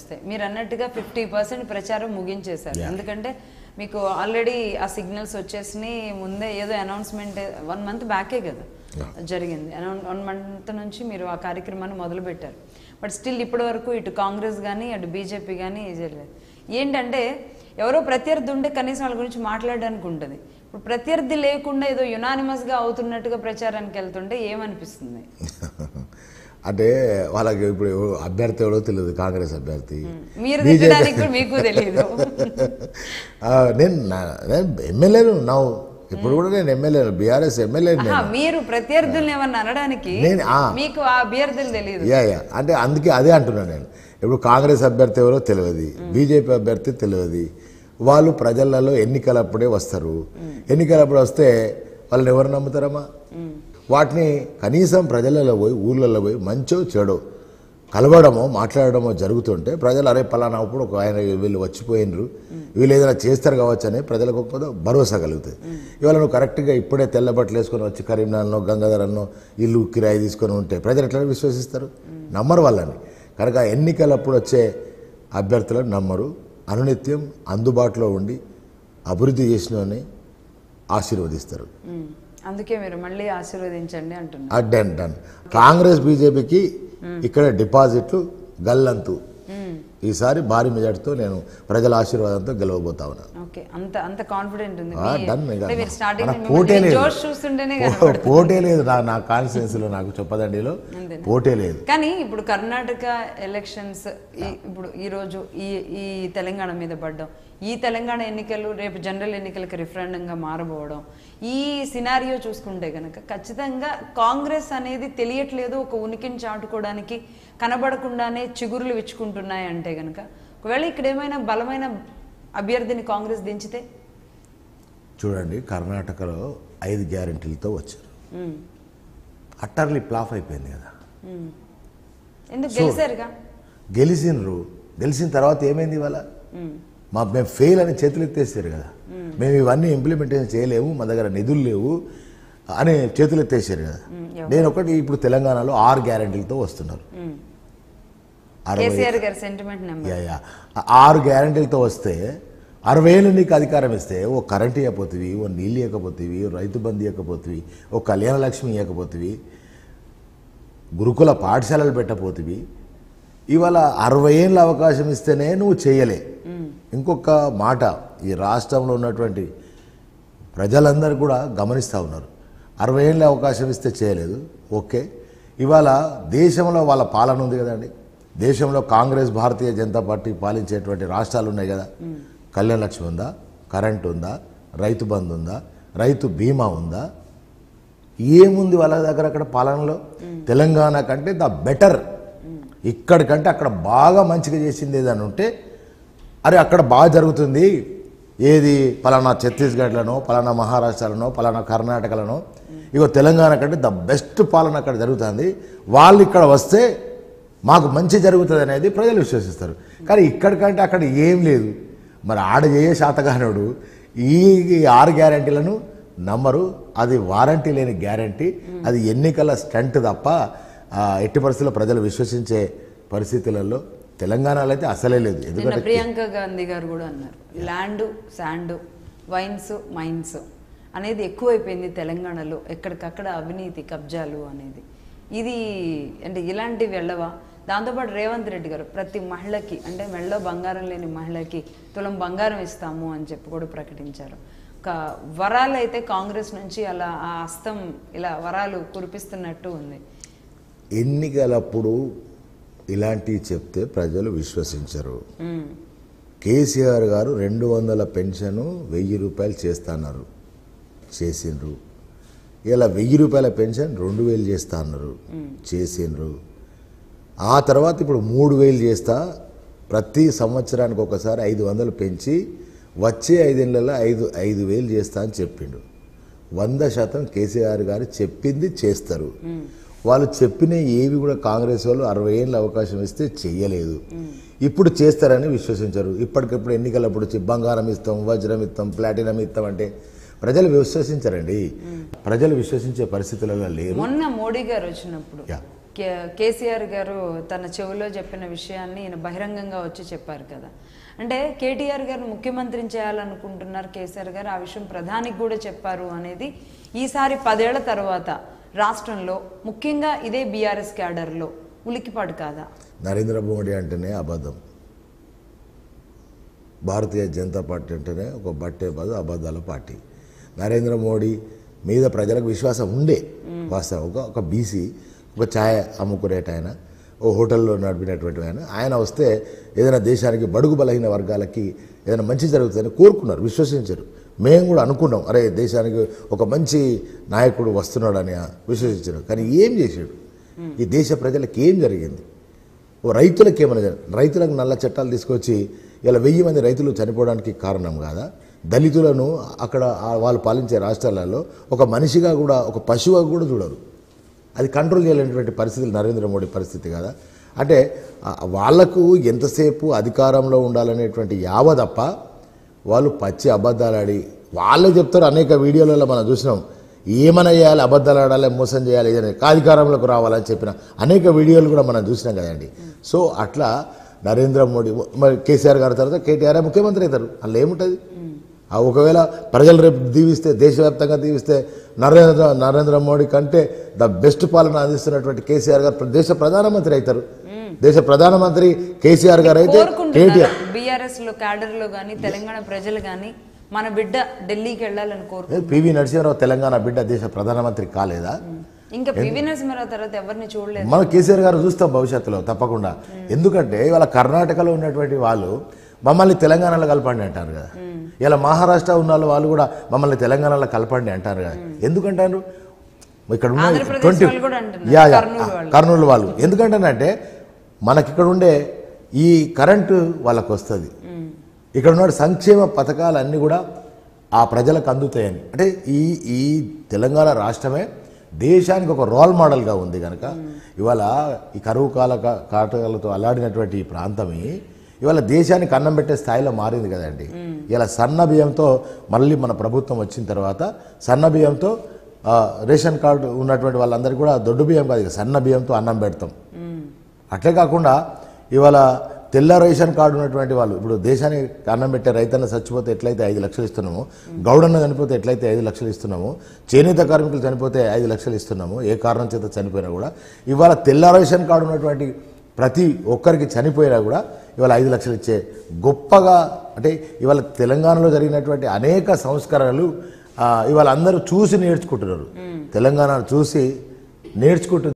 వస్తే మీరు అన్నట్టుగా ఫిఫ్టీ పర్సెంట్ ప్రచారం ముగించేశారు ఎందుకంటే మీకు ఆల్రెడీ ఆ సిగ్నల్స్ వచ్చేసినాయి ముందే ఏదో అనౌన్స్మెంట్ వన్ మంత్ బ్యాకే కదా జరిగింది వన్ మంత్ నుంచి మీరు ఆ కార్యక్రమాన్ని మొదలు పెట్టారు బట్ స్టిల్ ఇప్పటి వరకు ఇటు కాంగ్రెస్ కానీ అటు బీజేపీ కానీ జరగలేదు ఏంటంటే ఎవరో ప్రత్యర్థి ఉంటే కనీసం వాళ్ళ గురించి మాట్లాడడానికి ఉంటుంది ఇప్పుడు ప్రత్యర్థి లేకుండా ఏదో యునానిమస్గా అవుతున్నట్టుగా ప్రచారానికి వెళ్తుంటే ఏమనిపిస్తుంది అంటే వాళ్ళకి ఇప్పుడు ఎవరు- అభ్యర్థి ఎవడో తెలియదు కాంగ్రెస్ అభ్యర్థి మీరు తిట్టడానికి కూడా మీకు తెలియదు ఆ, నేను నా- నేను ఎమ్మెల్యేను నా ఇప్పుడు కూడా నేను ఎమ్మెల్యేను బీఆర్ఎస్ ఎమ్మెల్యే ఆహా, మీరు ప్రత్యర్థుల్ని ఏమన్నా అనడానికి నేను- ఆ. మీకు ఆ అభ్యర్థులు తెలియదు యా యా అంటే అందుకే అదే అంటున్నాను నేను ఇప్పుడు కాంగ్రెస్ అభ్యర్థి ఎవరో తెలియదు బీజేపీ అభ్యర్థి తెలియదు వాళ్ళు ప్రజలలో ఎన్నికలప్పుడే వస్తారు ఎన్నికలప్పుడు వస్తే వాళ్ళని ఎవరు నమ్ముతారమ్మా వాటిని కనీసం ప్రజలలో పోయి ఊర్లలో పోయి మంచో చెడో కలవడమో మాట్లాడడమో జరుగుతుంటే ప్రజలు అరే పలానా అప్పుడు ఒక ఆయన వీళ్ళు వచ్చిపోయినరు వీళ్ళు ఏదైనా చేస్తారు కావచ్చు అని ప్రజలకు ఒక భరోసా కలుగుతుంది ఇవాళ నువ్వు కరెక్ట్గా ఇప్పుడే తెల్ల బట్టలు వేసుకొని వచ్చి కరీంనగర్నో గంగాధరన్నో ఇల్లు కిరాయి తీసుకొని ఉంటే ప్రజలు ఎట్లా విశ్వసిస్తారు నమ్మరు వాళ్ళని కనుక ఎన్నికలప్పుడు వచ్చే అభ్యర్థులను నమ్మరు అనునిత్యం అందుబాటులో ఉండి అభివృద్ధి చేసిన ఆశీర్వదిస్తారు ఉమ్. అందుకే మీరు మళ్ళీ ఆశీర్వదించండి అంటున్నారు ఆ డన్ డన్ కాంగ్రెస్ బీజేపీకి ఇక్కడ డిపాజిట్లు గల్లంతు ఈసారి భారీ మెజార్టీతో నేను ప్రజల ఆశీర్వాదంతో గెలవబోతా ఉన్నాను ఓకే అంత అంత కాన్ఫిడెంట్ ఉంది ఆ, మీ- done ఇక. అంటే మీరు స్టార్టింగ్ మన పోటే లేదు. జోష్ చూస్తుంటేనే పో- కనపడుతుంది. పోటే లేదు నా నా కాన్స్టిట్యున్సీలో నాకు చెప్పదండిలో అంతేనా? పోటే లేదు కానీ ఇప్పుడు కర్ణాటక ఎలక్షన్స్ ఈ- ఇప్పుడు ఈ రోజు ఈ ఈ తెలంగాణ మీద పడ్డం ఈ తెలంగాణ ఎన్నికలు రేపు జనరల్ ఎన్నికలకి రిఫరెండంగా మారబోవడం ఈ సినారియో చూసుకుంటే కనుక ఖచ్చితంగా కాంగ్రెస్ అనేది తెలియట్లేదు ఒక ఉనికిని చాటుకోవడానికి కనబడకుండానే చిగురులు విచ్చుకుంటున్నాయి అంటే కనుక ఒకవేళ ఇక్కడ ఏమైనా బలమైన అభ్యర్థిని కాంగ్రెస్ దించితే చూడండి కర్ణాటకలో ఐదు గ్యారంటీలతో వచ్చారు ఉమ్, అట్టర్లీ ప్లాఫ్ అయిపోయింది కదా ఉమ్. ఎందుకు గెలిచారుగా గెలిచినరు గెలిచిన తర్వాత ఏమైంది ఇవాళ ఉమ్, మా మేము ఫెయిల్ అని చేతులు ఎత్తేసారు కదా మేము ఇవన్నీ ఇంప్లిమెంటేషన్ చేయలేము మా దగ్గర నిధులు లేవు అని చేతులు ఎత్తేసారు కదా నేను ఒకటి ఇప్పుడు తెలంగాణలో ఆరు గ్యారంటీలతో వస్తున్నారు ఉమ్. అరవై కేసీఆర్ గారి సెంటిమెంట్ నెంబర్ యా, యా. ఆ ఆరు గ్యారంటీలతో వస్తే అరవై ఏళ్ళు నీకు అధికారం ఇస్తే ఓ కరెంట్ ఇవ్వకపోతివి ఓ నీళ్ళు ఇవ్వకపోతివి ఓ రైతు బంధు ఇవ్వకపోతివి ఓ కళ్యాణ లక్ష్మి ఇవ్వకపోతివి గురుకుల పాఠశాలలు పెట్టపోతివి ఇవాళ అరవై ఏళ్ళ అవకాశం ఇస్తేనే నువ్వు చేయలే ఇంకొక మాట ఈ రాష్ట్రంలో ఉన్నటువంటి ప్రజలందరూ కూడా గమనిస్తూ ఉన్నారు అరవై ఏళ్ళ అవకాశం ఇస్తే చేయలేదు ఓకే ఇవాళ దేశంలో వాళ్ళ పాలన ఉంది కదండి దేశంలో కాంగ్రెస్ భారతీయ జనతా పార్టీ పాలించేటువంటి రాష్ట్రాలు ఉన్నాయి కదా కళ్యాణ లక్ష్మి ఉందా కరెంట్ ఉందా రైతు బంధు ఉందా రైతు బీమా ఉందా ఏముంది వాళ్ళ దగ్గర అక్కడ పాలనలో తెలంగాణ కంటే ద బెటర్ ఇక్కడికంటే అక్కడ బాగా మంచిగా చేసింది ఏదని ఉంటే అరే అక్కడ బాగా జరుగుతుంది ఏది పలానా ఛత్తీస్గఢ్లోనో పలానా మహారాష్ట్రలోనో పలానా కర్ణాటకలోనో ఇగో తెలంగాణ కంటే ద బెస్ట్ పాలన అక్కడ జరుగుతుంది వాళ్ళు ఇక్కడ వస్తే మాకు మంచి జరుగుతుంది అనేది ప్రజలు విశ్వసిస్తారు కానీ ఇక్కడికంటే అక్కడ ఏం లేదు మరి ఆడ చేయ శాతగానుడు ఈ ఆరు గ్యారంటీలను నమ్మరు అది వారంటీ లేని గ్యారంటీ అది ఎన్నికల స్టంట్ తప్ప ఆ, ఎట్టి పరిస్థితుల్లో ప్రజలు విశ్వసించే పరిస్థితులలో తెలంగాణలో అయితే అసలే లేదు నిన్న ఎందుకంటే ప్రియాంక గాంధీ గారు కూడా అన్నారు ల్యాండ్ శాండ్ వైన్స్ మైన్స్ అనేది ఎక్కువైపోయింది తెలంగాణలో ఎక్కడికక్కడ అవినీతి కబ్జాలు అనేది ఇది అంటే ఇలాంటివి వెళ్ళవా దాంతోపాటు రేవంత్ రెడ్డి గారు ప్రతి మహిళకి అంటే మెళ్ళలో బంగారం లేని మహిళకి తులం బంగారం ఇస్తాము అని చెప్పి కూడా ప్రకటించారు ఒక వరాలు అయితే కాంగ్రెస్ నుంచి అలా ఆ హస్తం ఇలా వరాలు కురిపిస్తున్నట్టు ఉంది ఎన్నికలప్పుడు ఇలాంటివి చెప్తే ప్రజలు విశ్వసించరు ఉమ్, కేసీఆర్ గారు రెండు వందల పెన్షన్ వెయ్యి రూపాయలు చేస్తున్నారు చేసిండ్రు ఇలా వెయ్యి రూపాయల పెన్షన్ రెండు వేలు చేస్తా అన్నారు చేసిండ్రు ఆ తర్వాత ఇప్పుడు మూడు వేలు చేస్తా ప్రతి సంవత్సరానికి ఒకసారి ఐదు వందలు పెంచి వచ్చే ఐదేళ్లలో ఐదు ఐదు వేలు చేస్తా అని చెప్పిండు వంద శాతం కేసీఆర్ గారు చెప్పింది చేస్తారు వాళ్ళు చెప్పిన ఏవి కూడా కాంగ్రెస్ వాళ్ళు అరవై ఏళ్ళ అవకాశం ఇస్తే చెయ్యలేదు ఇప్పుడు చేస్తారని విశ్వసించరు ఇప్పటికప్పుడు ఎన్నికలప్పుడు వచ్చి బంగారం ఇస్తాం వజ్రం ఇస్తాం ప్లాటినం ఇస్తాం అంటే ప్రజలు విశ్వసించరండి ప్రజలు విశ్వసించే పరిస్థితులలో లేరు మొన్న మోడీ గారు వచ్చినప్పుడు Yeah. కే- కేసీఆర్ గారు తన చెవిలో చెప్పిన విషయాన్ని ఈయన బహిరంగంగా వచ్చి చెప్పారు కదా అంటే కేటీఆర్ గారు ముఖ్యమంత్రిని చేయాలనుకుంటున్నారు కేసీఆర్ గారు ఆ విషయం ప్రధానికి కూడా చెప్పారు అనేది ఈసారి పదేళ్ల తర్వాత రాష్ట్రంలో ముఖ్యంగా ఇదే బీఆర్ఎస్ క్యాడర్లో ఉలికిపాటు కాదా నరేంద్ర మోడీ అంటేనే అబద్ధం భారతీయ జనతా పార్టీ అంటేనే ఒక బట్టే బదు అబద్ధాల పార్టీ నరేంద్ర మోడీ మీద ప్రజలకు విశ్వాసం ఉండే వాస్తవం ఒక ఒక బీసీ ఒక ఛాయ్ అమ్ముకునేట ఆయన ఓ హోటల్లో నడిపినటువంటి ఆయన ఆయన వస్తే ఏదైనా దేశానికి బడుగు బలహీన వర్గాలకి ఏదైనా మంచి జరుగుతుందని కోరుకున్నారు విశ్వసించారు మేము కూడా అనుకున్నాం అరే దేశానికి ఒక మంచి నాయకుడు వస్తున్నాడని విశ్వసించారు కానీ ఏం చేశాడు ఈ దేశ ప్రజలకు ఏం జరిగింది ఓ రైతులకు ఏమైనా జరగ- రైతులకు నల్ల చట్టాలు తీసుకొచ్చి ఇలా వెయ్యి మంది రైతులు చనిపోవడానికి కారణం కాదా దళితులను అక్కడ ఆ వాళ్ళు పాలించే రాష్ట్రాలలో ఒక మనిషిగా కూడా ఒక పశువుగా కూడా చూడరు అది కంట్రోల్ చేయలేనటువంటి పరిస్థితులు నరేంద్ర మోడీ పరిస్థితి కదా అంటే ఆ, వాళ్లకు ఎంతసేపు అధికారంలో ఉండాలనేటువంటి యావ తప్ప వాళ్ళు పచ్చి అబద్ధాలు ఆడి వాళ్ళే చెప్తారు అనేక వీడియోలలో మనం చూసినాం ఏమైనా చేయాలి అబద్ధాలు ఆడాలి మోసం చేయాలి ఏదైనా అధికారంలోకి రావాలని చెప్పిన అనేక వీడియోలు కూడా మనం చూసినాం కదండి సో అట్లా నరేంద్ర మోడీ మరి కేసీఆర్ గారి తర్వాత కేటీఆర్ ముఖ్యమంత్రి అవుతారు అందులో ఏముంటుంది ఆ ఒకవేళ ప్రజలు రేపు దీవిస్తే దేశవ్యాప్తంగా దీవిస్తే నరేంద్ర నరేంద్ర మోడీ కంటే ద బెస్ట్ పాలన అందిస్తున్నటువంటి కేసీఆర్ గారు దేశ ప్రధానమంత్రి అవుతారు దేశ ప్రధానమంత్రి కేసీఆర్ గారు అయితే కోరుకుంటున్నారు కేటీఆర్ బీఆర్ఎస్ లో క్యాడర్ లో గానీ తెలంగాణ ప్రజలు గానీ మన బిడ్డ ఢిల్లీకి వెళ్ళాలని కోరుకుంటున్నారు పివి నరసింహారావు తెలంగాణ బిడ్డ దేశ ప్రధానమంత్రి కాలేదా ఇంకా పివి నరసింహారావు తర్వాత ఎవరిని చూడలేదు మనం కేసీఆర్ గారు చూస్తాం భవిష్యత్తులో తప్పకుండా ఎందుకంటే ఇవాళ కర్ణాటకలో ఉన్నటువంటి వాళ్ళు మమ్మల్ని తెలంగాణలో కలపండి అంటారు కదా ఇలా మహారాష్ట్ర ఉన్న వాళ్ళు వాళ్ళు కూడా మమ్మల్ని తెలంగాణలో కలపండి అంటారు కదా ఎందుకంటారు ఇక్కడ ఉన్న ఆంధ్రప్రదేశ్ ట్వంటీ వాళ్ళు కూడా అంటున్నారు. యా యా కర్నూలు వాళ్ళు. కర్నూలు వాళ్ళు ఎందుకంటానంటే మనకి ఇక్కడ ఉండే ఈ కరెంటు వాళ్ళకు వస్తుంది ఇక్కడ ఉన్న సంక్షేమ పథకాలన్నీ కూడా ఆ ప్రజలకు అందుతాయని అంటే ఈ ఈ తెలంగాణ రాష్ట్రమే దేశానికి ఒక రోల్ మోడల్గా ఉంది కనుక ఇవాళ ఈ కరువు కాల కా- కాటకాలతో అల్లాడినటువంటి ఈ ప్రాంతమే ఇవాళ దేశానికి అన్నం పెట్టే స్థాయిలో మారింది కదండి ఇలా సన్న బియ్యంతో మళ్ళీ మన ప్రభుత్వం వచ్చిన తర్వాత సన్న బియ్యంతో ఆ, రేషన్ కార్డు ఉన్నటువంటి వాళ్ళందరికీ కూడా దొడ్డు బియ్యం కాదు ఇక సన్న బియ్యంతో అన్నం పెడతాం అట్లే కాకుండా ఇవాళ తెల్ల రేషన్ కార్డు ఉన్నటువంటి వాళ్ళు ఇప్పుడు దేశానికి అన్నం పెట్టే రైతన్న చచ్చిపోతే ఎట్లయితే ఐదు లక్షలు ఇస్తున్నామో గౌడన్న చనిపోతే ఎట్లయితే ఐదు లక్షలు ఇస్తున్నామో చేనేత కార్మికులు చనిపోతే ఐదు లక్షలు ఇస్తున్నాము ఏ కారణం చేత చనిపోయినా కూడా ఇవాళ తెల్ల రేషన్ కార్డు ఉన్నటువంటి ప్రతి ఒక్కరికి చనిపోయినా కూడా ఇవాళ ఐదు లక్షలు ఇచ్చే గొప్పగా అంటే ఇవాళ తెలంగాణలో జరిగినటువంటి అనేక సంస్కరణలు ఆ, ఇవాళ అందరూ చూసి నేర్చుకుంటున్నారు తెలంగాణ చూసి నేర్చుకుంటుంది